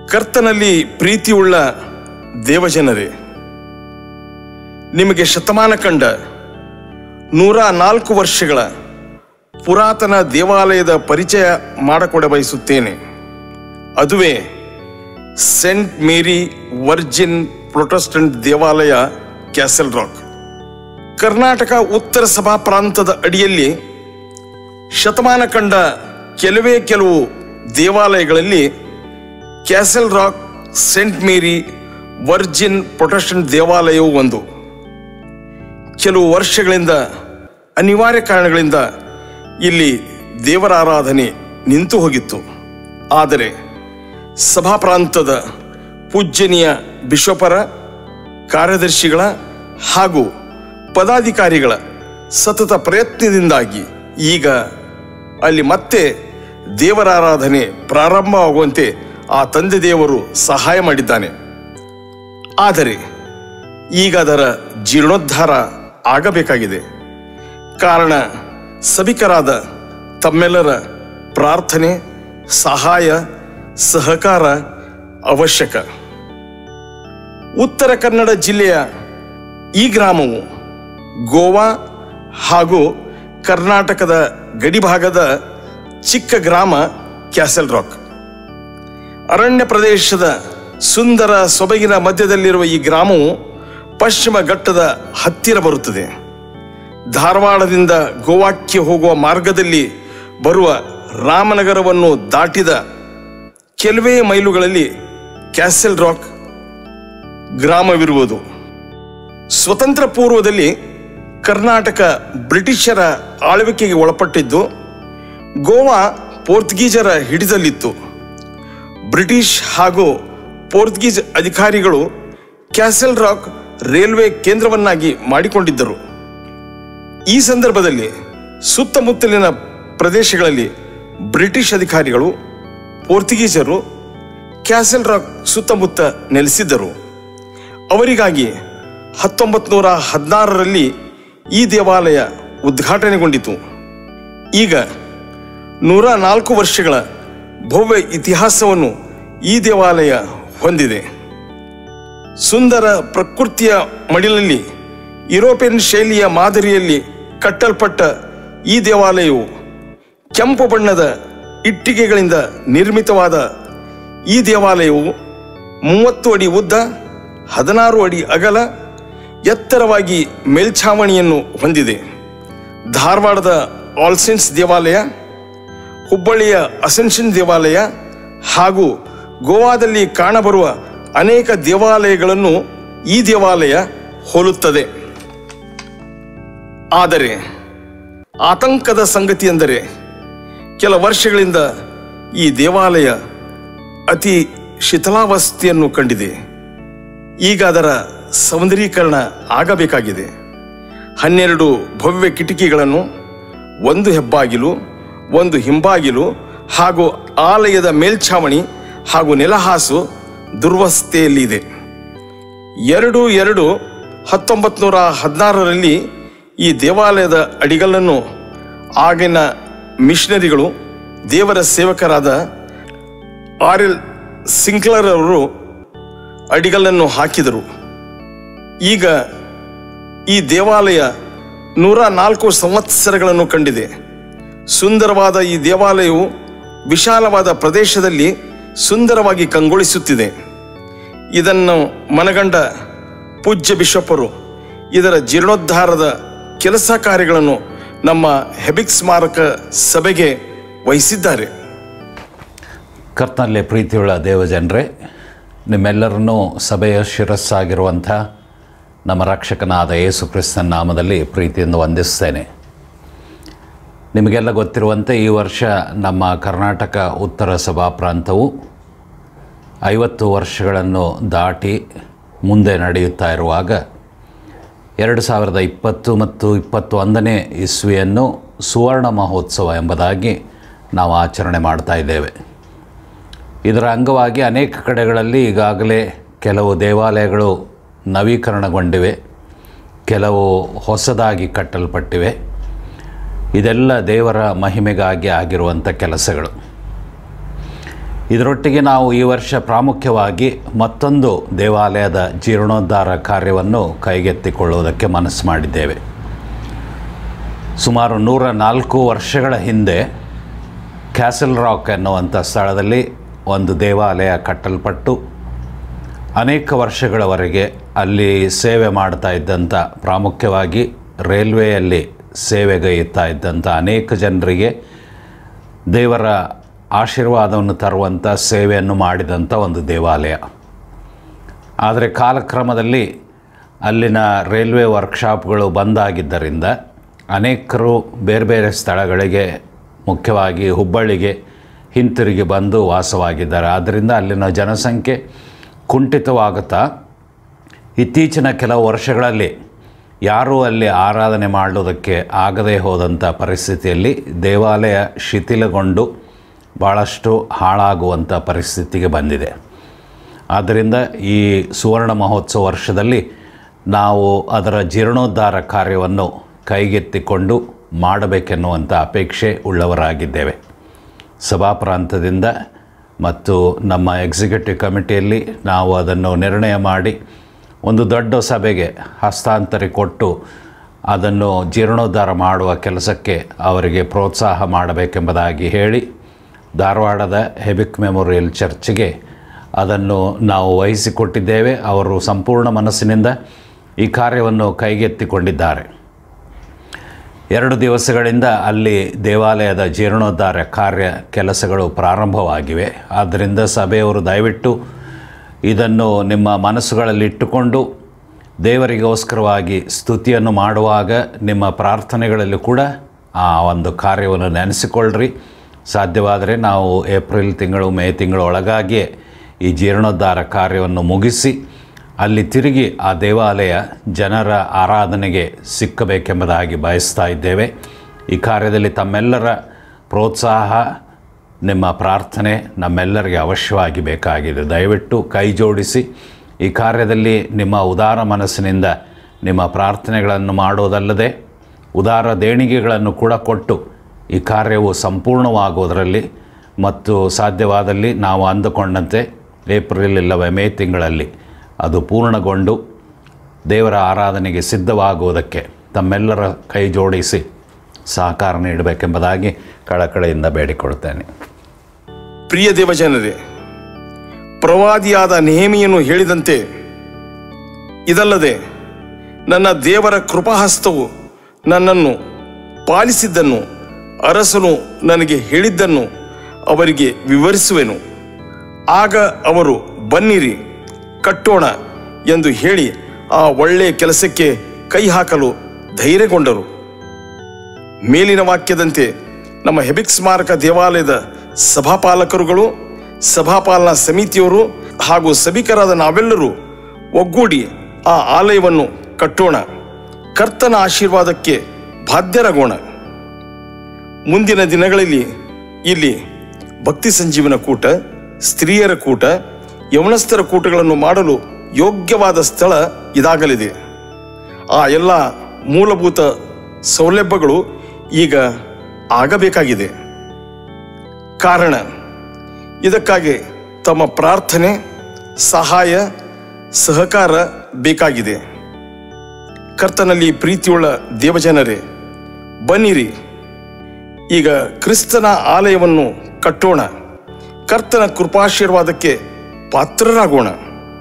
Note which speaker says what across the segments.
Speaker 1: ಕರ್ತನಲ್ಲಿ ಪ್ರೀತಿಯುಳ್ಳ ದೇವಜನರೇ ನಿಮಗೆ ಶತಮಾನ ಕಂಡ ನೂರ ನಾಲ್ಕು ವರ್ಷಗಳ ಪುರಾತನ ದೇವಾಲಯದ ಪರಿಚಯ ಮಾಡಿಕೊಡ ಬಯಸುತ್ತೇನೆ ಅದುವೇ ಸೆಂಟ್ ಮೇರಿ ವರ್ಜಿನ್ ಪ್ರೊಟೆಸ್ಟೆಂಟ್ ದೇವಾಲಯ ಕ್ಯಾಸಲ್ ರಾಕ್ ಕರ್ನಾಟಕ ಉತ್ತರ ಸಭಾ ಪ್ರಾಂತದ ಅಡಿಯಲ್ಲಿ ಶತಮಾನ ಕಂಡ ಕೆಲವೇ ಕೆಲವು ದೇವಾಲಯಗಳಲ್ಲಿ castle rock saint Mary virgin protestant ದೇವಾಲಯವು ಒಂದು ಕೆಲವು ವರ್ಷಗಳಿಂದ ಅನಿವಾರ್ಯ ಕಾರಣಗಳಿಂದ ಇಲ್ಲಿ ದೇವರ ಆರಾಧನೆ ನಿಂತು ಹೋಗಿತ್ತು ಆದರೆ ಸಭಾ ಪ್ರಾಂತದ ಪೂಜ್ಯನೀಯ ಬಿಷಪರ ಕಾರ್ಯದರ್ಶಿಗಳ ಹಾಗೂ ಪದಾಧಿಕಾರಿಗಳ ಸತತ ಪ್ರಯತ್ನದಿಂದಾಗಿ ಈಗ ಅಲ್ಲಿ ಮತ್ತೆ ದೇವರ ಆರಾಧನೆ ಪ್ರಾರಂಭವಾಗುವಂತೆ ಆ ತಂದೆ ದೇವರು ಸಹಾಯ ಮಾಡಿದ್ದಾನೆ ಆದರೆ ಈಗ ಅದರ ಜೀರ್ಣೋದ್ಧಾರ ಆಗಬೇಕಾಗಿದೆ ಕಾರಣ ಸಭಿಕರಾದ ತಮ್ಮೆಲ್ಲರ ಪ್ರಾರ್ಥನೆ ಸಹಾಯ ಸಹಕಾರ ಅವಶ್ಯಕ ಉತ್ತರ ಕನ್ನಡ ಜಿಲ್ಲೆಯ ಈ ಗ್ರಾಮವು ಗೋವಾ ಹಾಗೂ ಕರ್ನಾಟಕದ ಗಡಿಭಾಗದ ಚಿಕ್ಕ ಗ್ರಾಮ ಕ್ಯಾಸಲ್ ರಾಕ್ ಅರಣ್ಯ ಪ್ರದೇಶದ ಸುಂದರ ಸೊಬಗಿನ ಮಧ್ಯದಲ್ಲಿರುವ ಈ ಗ್ರಾಮವು ಪಶ್ಚಿಮ ಘಟ್ಟದ ಹತ್ತಿರ ಬರುತ್ತದೆ ಧಾರವಾಡದಿಂದ ಗೋವಾಕ್ಕೆ ಹೋಗುವ ಮಾರ್ಗದಲ್ಲಿ ಬರುವ ರಾಮನಗರವನ್ನು ದಾಟಿದ ಕೆಲವೇ ಮೈಲುಗಳಲ್ಲಿ ಕ್ಯಾಸಲ್ ರಾಕ್ ಗ್ರಾಮವಿರುವುದು ಸ್ವತಂತ್ರ ಪೂರ್ವದಲ್ಲಿ ಕರ್ನಾಟಕ ಬ್ರಿಟಿಷರ ಆಳ್ವಿಕೆಗೆ ಒಳಪಟ್ಟಿದ್ದು ಗೋವಾ ಪೋರ್ಚುಗೀಸರ ಹಿಡಿದಲ್ಲಿತ್ತು ಬ್ರಿಟಿಷ್ ಹಾಗೂ ಪೋರ್ಚುಗೀಸ್ ಅಧಿಕಾರಿಗಳು ಕ್ಯಾಸಲ್ ರಾಕ್ ರೈಲ್ವೆ ಕೇಂದ್ರವನ್ನಾಗಿ ಮಾಡಿಕೊಂಡಿದ್ದರು ಈ ಸಂದರ್ಭದಲ್ಲಿ ಸುತ್ತಮುತ್ತಲಿನ ಪ್ರದೇಶಗಳಲ್ಲಿ ಬ್ರಿಟಿಷ್ ಅಧಿಕಾರಿಗಳು ಪೋರ್ಚುಗೀಸರು ಕ್ಯಾಸಲ್ ರಾಕ್ ಸುತ್ತಮುತ್ತ ನೆಲೆಸಿದ್ದರು ಅವರಿಗಾಗಿ ಹತ್ತೊಂಬತ್ತು ನೂರ ಹದಿನಾರರಲ್ಲಿ ಈ ದೇವಾಲಯ ಉದ್ಘಾಟನೆಗೊಂಡಿತು ಈಗ ನೂರ ನಾಲ್ಕು ವರ್ಷಗಳ ಭವ್ಯ ಇತಿಹಾಸವನ್ನು ಈ ದೇವಾಲಯ ಹೊಂದಿದೆ ಸುಂದರ ಪ್ರಕೃತಿಯ ಮಡಿಲಲ್ಲಿ ಯುರೋಪಿಯನ್ ಶೈಲಿಯ ಮಾದರಿಯಲ್ಲಿ ಕಟ್ಟಲ್ಪಟ್ಟ ಈ ದೇವಾಲಯವು ಕೆಂಪು ಬಣ್ಣದ ಇಟ್ಟಿಗೆಗಳಿಂದ ನಿರ್ಮಿತವಾದ ಈ ದೇವಾಲಯವು ಮೂವತ್ತು ಅಡಿ ಉದ್ದ ಹದಿನಾರು ಅಡಿ ಅಗಲ ಎತ್ತರವಾಗಿ ಮೇಲ್ಛಾವಣಿಯನ್ನು ಹೊಂದಿದೆ ಧಾರವಾಡದ ಆಲ್ಸಿನ್ಸ್ ದೇವಾಲಯ ಹುಬ್ಬಳ್ಳಿಯ ಅಸೆನ್ಷನ್ ದೇವಾಲಯ ಹಾಗೂ ಗೋವಾದಲ್ಲಿ ಕಾಣಬರುವ ಅನೇಕ ದೇವಾಲಯಗಳನ್ನು ಈ ದೇವಾಲಯ ಹೋಲುತ್ತದೆ ಆದರೆ ಆತಂಕದ ಸಂಗತಿ ಎಂದರೆ ಕೆಲ ವರ್ಷಗಳಿಂದ ಈ ದೇವಾಲಯ ಅತಿ ಶಿಥಿಲಾವಸ್ಥೆಯನ್ನು ಕಂಡಿದೆ ಈಗ ಅದರ ಸೌಂದರೀಕರಣ ಆಗಬೇಕಾಗಿದೆ ಹನ್ನೆರಡು ಭವ್ಯ ಕಿಟಕಿಗಳನ್ನು ಒಂದು ಹೆಬ್ಬಾಗಿಲು ಒಂದು ಹಿಂಬಾಗಿಲು ಹಾಗೂ ಆಲಯದ ಮೇಲ್ಛಾವಣಿ ಹಾಗೂ ನೆಲಹಾಸು ದುರ್ವಸ್ಥೆಯಲ್ಲಿದೆ ಎರಡು ಎರಡು ಹತ್ತೊಂಬತ್ತು ನೂರ ಹದಿನಾರರಲ್ಲಿ ಈ ದೇವಾಲಯದ ಅಡಿಗಲ್ಲನ್ನು ಆಗಿನ ಮಿಷನರಿಗಳು ದೇವರ ಸೇವಕರಾದ ಆರ್ ಎಲ್ ಸಿಂಕ್ಲರ್ ಅವರು ಅಡಿಗಲ್ಲನ್ನು ಹಾಕಿದರು ಈಗ ಈ ದೇವಾಲಯ ನೂರ ನಾಲ್ಕು ಸಂವತ್ಸರಗಳನ್ನು ಕಂಡಿದೆ ಸುಂದರವಾದ ಈ ದೇವಾಲಯವು ವಿಶಾಲವಾದ ಪ್ರದೇಶದಲ್ಲಿ ಸುಂದರವಾಗಿ ಕಂಗೊಳಿಸುತ್ತಿದೆ ಇದನ್ನು ಮನಗಂಡ ಪೂಜ್ಯ ಬಿಷಪ್ಪರು ಇದರ ಜೀರ್ಣೋದ್ಧಾರದ ಕೆಲಸ ಕಾರ್ಯಗಳನ್ನು ನಮ್ಮ ಹೆಬಿಕ್ ಸ್ಮಾರಕ ಸಭೆಗೆ ವಹಿಸಿದ್ದಾರೆ
Speaker 2: ಕರ್ತನಲ್ಲಿ ಪ್ರೀತಿಯುಳ್ಳ ದೇವಜನರೇ ನಿಮ್ಮೆಲ್ಲರನ್ನೂ ಸಭೆಯ ಶಿರಸ್ಸಾಗಿರುವಂಥ ನಮ್ಮ ರಕ್ಷಕನಾದ ಯೇಸು ಕ್ರಿಸ್ತನ ನಾಮದಲ್ಲಿ ಪ್ರೀತಿಯಿಂದ ವಂದಿಸ್ತೇನೆ ನಿಮಗೆಲ್ಲ ಗೊತ್ತಿರುವಂತೆ ಈ ವರ್ಷ ನಮ್ಮ ಕರ್ನಾಟಕ ಉತ್ತರ ಸಭಾ ಪ್ರಾಂತವು ಐವತ್ತು ವರ್ಷಗಳನ್ನು ದಾಟಿ ಮುಂದೆ ನಡೆಯುತ್ತಾ ಇರುವಾಗ ಎರಡು ಸಾವಿರದ ಇಪ್ಪತ್ತು ಮತ್ತು ಇಪ್ಪತ್ತೊಂದನೇ ಇಸ್ವಿಯನ್ನು ಸುವರ್ಣ ಮಹೋತ್ಸವ ಎಂಬುದಾಗಿ ನಾವು ಆಚರಣೆ ಮಾಡ್ತಾ ಇದ್ದೇವೆ ಇದರ ಅಂಗವಾಗಿ ಅನೇಕ ಕಡೆಗಳಲ್ಲಿ ಈಗಾಗಲೇ ಕೆಲವು ದೇವಾಲಯಗಳು ನವೀಕರಣಗೊಂಡಿವೆ ಕೆಲವು ಹೊಸದಾಗಿ ಕಟ್ಟಲ್ಪಟ್ಟಿವೆ ಇದೆಲ್ಲ ದೇವರ ಮಹಿಮೆಗಾಗಿ ಆಗಿರುವಂಥ ಕೆಲಸಗಳು ಇದರೊಟ್ಟಿಗೆ ನಾವು ಈ ವರ್ಷ ಪ್ರಾಮುಖ್ಯವಾಗಿ ಮತ್ತೊಂದು ದೇವಾಲಯದ ಜೀರ್ಣೋದ್ಧಾರ ಕಾರ್ಯವನ್ನು ಕೈಗೆತ್ತಿಕೊಳ್ಳುವುದಕ್ಕೆ ಮನಸ್ಸು ಮಾಡಿದ್ದೇವೆ ಸುಮಾರು ನೂರ ನಾಲ್ಕು ವರ್ಷಗಳ ಹಿಂದೆ ಕ್ಯಾಸಲ್ ರಾಕ್ ಎನ್ನುವಂಥ ಸ್ಥಳದಲ್ಲಿ ಒಂದು ದೇವಾಲಯ ಕಟ್ಟಲ್ಪಟ್ಟು ಅನೇಕ ವರ್ಷಗಳವರೆಗೆ ಅಲ್ಲಿ ಸೇವೆ ಮಾಡ್ತಾ ಇದ್ದಂಥ ಪ್ರಾಮುಖ್ಯವಾಗಿ ರೈಲ್ವೆಯಲ್ಲಿ ಸೇವೆಗೈಯುತ್ತಾ ಇದ್ದಂಥ ಅನೇಕ ಜನರಿಗೆ ದೇವರ ಆಶೀರ್ವಾದವನ್ನು ತರುವಂಥ ಸೇವೆಯನ್ನು ಮಾಡಿದಂಥ ಒಂದು ದೇವಾಲಯ ಆದರೆ ಕಾಲಕ್ರಮದಲ್ಲಿ ಅಲ್ಲಿನ ರೈಲ್ವೆ ವರ್ಕ್ಶಾಪ್ಗಳು ಬಂದಾಗಿದ್ದರಿಂದ ಅನೇಕರು ಬೇರೆ ಬೇರೆ ಸ್ಥಳಗಳಿಗೆ ಮುಖ್ಯವಾಗಿ ಹುಬ್ಬಳ್ಳಿಗೆ ಹಿಂತಿರುಗಿ ಬಂದು ವಾಸವಾಗಿದ್ದಾರೆ ಆದ್ದರಿಂದ ಅಲ್ಲಿನ ಜನಸಂಖ್ಯೆ ಕುಂಠಿತವಾಗುತ್ತಾ ಇತ್ತೀಚಿನ ಕೆಲವು ವರ್ಷಗಳಲ್ಲಿ ಯಾರೂ ಅಲ್ಲಿ ಆರಾಧನೆ ಮಾಡುವುದಕ್ಕೆ ಆಗದೇ ಹೋದಂಥ ಪರಿಸ್ಥಿತಿಯಲ್ಲಿ ದೇವಾಲಯ ಶಿಥಿಲಗೊಂಡು ಭಾಳಷ್ಟು ಹಾಳಾಗುವಂಥ ಪರಿಸ್ಥಿತಿಗೆ ಬಂದಿದೆ ಆದ್ದರಿಂದ ಈ ಸುವರ್ಣ ಮಹೋತ್ಸವ ವರ್ಷದಲ್ಲಿ ನಾವು ಅದರ ಜೀರ್ಣೋದ್ಧಾರ ಕಾರ್ಯವನ್ನು ಕೈಗೆತ್ತಿಕೊಂಡು ಮಾಡಬೇಕೆನ್ನುವಂಥ ಅಪೇಕ್ಷೆ ಉಳ್ಳವರಾಗಿದ್ದೇವೆ ಸಭಾ ಪ್ರಾಂತದಿಂದ ಮತ್ತು ನಮ್ಮ ಎಕ್ಸಿಕ್ಯೂಟಿವ್ ಕಮಿಟಿಯಲ್ಲಿ ನಾವು ಅದನ್ನು ನಿರ್ಣಯ ಮಾಡಿ ಒಂದು ದೊಡ್ಡ ಸಭೆಗೆ ಹಸ್ತಾಂತರಿ ಕೊಟ್ಟು ಅದನ್ನು ಜೀರ್ಣೋದ್ಧಾರ ಮಾಡುವ ಕೆಲಸಕ್ಕೆ ಅವರಿಗೆ ಪ್ರೋತ್ಸಾಹ ಮಾಡಬೇಕೆಂಬುದಾಗಿ ಹೇಳಿ ಧಾರವಾಡದ ಹೆಬಿಕ್ ಮೆಮೋರಿಯಲ್ ಚರ್ಚ್ಗೆ ಅದನ್ನು ನಾವು ವಹಿಸಿಕೊಟ್ಟಿದ್ದೇವೆ ಅವರು ಸಂಪೂರ್ಣ ಮನಸ್ಸಿನಿಂದ ಈ ಕಾರ್ಯವನ್ನು ಕೈಗೆತ್ತಿಕೊಂಡಿದ್ದಾರೆ ಎರಡು ದಿವಸಗಳಿಂದ ಅಲ್ಲಿ ದೇವಾಲಯದ ಜೀರ್ಣೋದ್ಧಾರ ಕಾರ್ಯ ಕೆಲಸಗಳು ಪ್ರಾರಂಭವಾಗಿವೆ ಆದ್ದರಿಂದ ಸಭೆಯವರು ದಯವಿಟ್ಟು ಇದನ್ನು ನಿಮ್ಮ ಮನಸ್ಸುಗಳಲ್ಲಿ ಇಟ್ಟುಕೊಂಡು ದೇವರಿಗೋಸ್ಕರವಾಗಿ ಸ್ತುತಿಯನ್ನು ಮಾಡುವಾಗ ನಿಮ್ಮ ಪ್ರಾರ್ಥನೆಗಳಲ್ಲಿ ಕೂಡ ಆ ಒಂದು ಕಾರ್ಯವನ್ನು ನೆನೆಸಿಕೊಳ್ಳ್ರಿ ಸಾಧ್ಯವಾದರೆ ನಾವು ಏಪ್ರಿಲ್ ತಿಂಗಳು ಮೇ ತಿಂಗಳ ಒಳಗಾಗಿಯೇ ಈ ಜೀರ್ಣೋದ್ಧಾರ ಕಾರ್ಯವನ್ನು ಮುಗಿಸಿ ಅಲ್ಲಿ ತಿರುಗಿ ಆ ದೇವಾಲಯ ಜನರ ಆರಾಧನೆಗೆ ಸಿಕ್ಕಬೇಕೆಂಬುದಾಗಿ ಬಯಸ್ತಾ ಇದ್ದೇವೆ ಈ ಕಾರ್ಯದಲ್ಲಿ ತಮ್ಮೆಲ್ಲರ ಪ್ರೋತ್ಸಾಹ ನಿಮ್ಮ ಪ್ರಾರ್ಥನೆ ನಮ್ಮೆಲ್ಲರಿಗೆ ಅವಶ್ಯವಾಗಿ ಬೇಕಾಗಿದೆ ದಯವಿಟ್ಟು ಕೈ ಜೋಡಿಸಿ ಈ ಕಾರ್ಯದಲ್ಲಿ ನಿಮ್ಮ ಉದಾರ ಮನಸ್ಸಿನಿಂದ ನಿಮ್ಮ ಪ್ರಾರ್ಥನೆಗಳನ್ನು ಮಾಡೋದಲ್ಲದೆ ಉದಾರ ದೇಣಿಗೆಗಳನ್ನು ಕೂಡ ಕೊಟ್ಟು ಈ ಕಾರ್ಯವು ಸಂಪೂರ್ಣವಾಗುವುದರಲ್ಲಿ ಮತ್ತು ಸಾಧ್ಯವಾದಲ್ಲಿ ನಾವು ಅಂದುಕೊಂಡಂತೆ ಏಪ್ರಿಲ್ ಇಲ್ಲವೇ ಮೇ ತಿಂಗಳಲ್ಲಿ ಅದು ಪೂರ್ಣಗೊಂಡು ದೇವರ ಆರಾಧನೆಗೆ ಸಿದ್ಧವಾಗುವುದಕ್ಕೆ ತಮ್ಮೆಲ್ಲರ ಕೈ ಜೋಡಿಸಿ ಸಹಕಾರ ನೀಡಬೇಕೆಂಬುದಾಗಿ ಕಳಕಳೆಯಿಂದ ಬೇಡಿಕೊಳ್ತೇನೆ
Speaker 1: ಪ್ರಿಯ ದೇವಜನರೇ ಪ್ರವಾದಿಯಾದ ನೇಮಿಯನ್ನು ಹೇಳಿದಂತೆ ಇದಲ್ಲದೆ ನನ್ನ ದೇವರ ಕೃಪಾಹಸ್ತವು ನನ್ನನ್ನು ಪಾಲಿಸಿದ್ದನ್ನು ಅರಸನು ನನಗೆ ಹೇಳಿದ್ದನ್ನು ಅವರಿಗೆ ವಿವರಿಸುವೆನು ಆಗ ಅವರು ಬನ್ನಿರಿ ಕಟ್ಟೋಣ ಎಂದು ಹೇಳಿ ಆ ಒಳ್ಳೆಯ ಕೆಲಸಕ್ಕೆ ಕೈ ಹಾಕಲು ಧೈರ್ಯಗೊಂಡರು ಮೇಲಿನ ವಾಕ್ಯದಂತೆ ನಮ್ಮ ಹೆಬಿಕ್ ಸ್ಮಾರಕ ದೇವಾಲಯದ ಸಭಾಪಾಲಕರುಗಳು ಸಭಾಪಾಲನಾ ಸಮಿತಿಯವರು ಹಾಗೂ ಸಭಿಕರಾದ ನಾವೆಲ್ಲರೂ ಒಗ್ಗೂಡಿ ಆ ಆಲಯವನ್ನು ಕಟ್ಟೋಣ ಕರ್ತನ ಆಶೀರ್ವಾದಕ್ಕೆ ಬಾಧ್ಯರಾಗೋಣ ಮುಂದಿನ ದಿನಗಳಲ್ಲಿ ಇಲ್ಲಿ ಭಕ್ತಿ ಸಂಜೀವನ ಕೂಟ ಸ್ತ್ರೀಯರ ಕೂಟ ಯವನಸ್ಥರ ಕೂಟಗಳನ್ನು ಮಾಡಲು ಯೋಗ್ಯವಾದ ಸ್ಥಳ ಇದಾಗಲಿದೆ ಆ ಎಲ್ಲ ಮೂಲಭೂತ ಸೌಲಭ್ಯಗಳು ಈಗ ಆಗಬೇಕಾಗಿದೆ ಕಾರಣ ಇದಕ್ಕಾಗಿ ತಮ್ಮ ಪ್ರಾರ್ಥನೆ ಸಹಾಯ ಸಹಕಾರ ಬೇಕಾಗಿದೆ ಕರ್ತನಲ್ಲಿ ಪ್ರೀತಿಯುಳ್ಳ ದೇವಜನರೇ ಬನ್ನಿರಿ ಈಗ ಕ್ರಿಸ್ತನ ಆಲಯವನ್ನು ಕಟ್ಟೋಣ ಕರ್ತನ ಕೃಪಾಶೀರ್ವಾದಕ್ಕೆ ಪಾತ್ರರಾಗೋಣ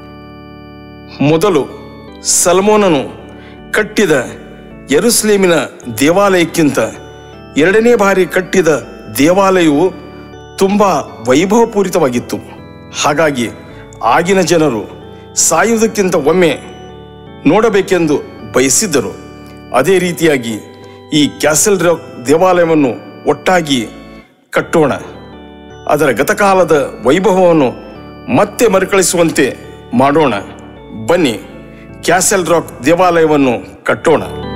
Speaker 1: ಮೊದಲು ಸಲ್ಮೋನನು ಕಟ್ಟಿದ ಯರುಸ್ಲೇಮಿನ ದೇವಾಲಯಕ್ಕಿಂತ ಎರಡನೇ ಬಾರಿ ಕಟ್ಟಿದ ದೇವಾಲಯವು ತುಂಬಾ ವೈಭವಪೂರಿತವಾಗಿತ್ತು ಹಾಗಾಗಿ ಆಗಿನ ಜನರು ಸಾಯುವುದಕ್ಕಿಂತ ಒಮ್ಮೆ ನೋಡಬೇಕೆಂದು ಬಯಸಿದ್ದರು ಅದೇ ರೀತಿಯಾಗಿ ಈ ಕ್ಯಾಸಲ್ ರಾಕ್ ದೇವಾಲಯವನ್ನು ಒಟ್ಟಾಗಿ ಕಟ್ಟೋಣ ಅದರ ಗತಕಾಲದ ವೈಭವವನ್ನು ಮತ್ತೆ ಮರುಕಳಿಸುವಂತೆ ಮಾಡೋಣ ಬನ್ನಿ ಕ್ಯಾಸಲ್ ರಾಕ್ ದೇವಾಲಯವನ್ನು ಕಟ್ಟೋಣ